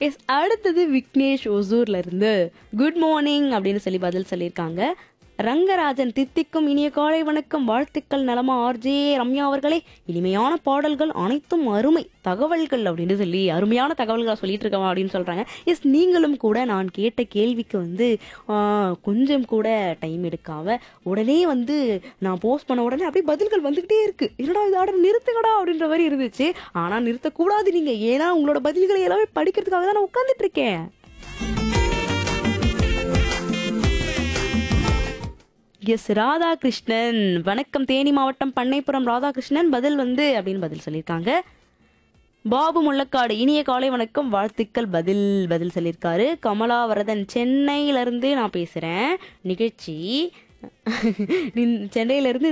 S அடுத்தது விக்னேஷ் ஒசூர்ல இருந்து good morning அப்படின்னு சொல்லி பதில் சொல்லியிருக்காங்க ரங்கராஜன் தித்திக்கும் இனிய காலை வணக்கம் வாழ்த்துக்கள் நலமா ஆர்ஜே ரம்யா அவர்களே இனிமையான பாடல்கள் அனைத்தும் அருமை தகவல்கள் அப்படின்னு சொல்லி அருமையான தகவல்களை சொல்லிட்டு இருக்கோம் அப்படின்னு சொல்றாங்க எஸ் நீங்களும் கூட நான் கேட்ட கேள்விக்கு வந்து ஆ, கொஞ்சம் கூட டைம் எடுக்காம உடனே வந்து நான் போஸ்ட் பண்ண உடனே அப்படியே பதில்கள் வந்துகிட்டே இருக்கு என்னடா இது ஆர்டர் நிறுத்துங்கடா அப்படின்ற மாதிரி இருந்துச்சு ஆனா நிறுத்தக்கூடாது நீங்க ஏன்னா உங்களோட பதில்களை எல்லாமே படிக்கிறதுக்காக தான் நான் உட்கார்ந்துட்டு இருக்கேன் எஸ் ராதாகிருஷ்ணன் வணக்கம் தேனி மாவட்டம் பண்ணைப்புறம் ராதாகிருஷ்ணன் பதில் வந்து அப்படின்னு பதில் சொல்லியிருக்காங்க பாபு முள்ளக்காடு இனிய காலை வணக்கம் வாழ்த்துக்கள் பதில் பதில் சொல்லியிருக்காரு கமலாவரதன் சென்னையில இருந்து நான் பேசுறேன் நிகழ்ச்சி சென்னையில இருந்து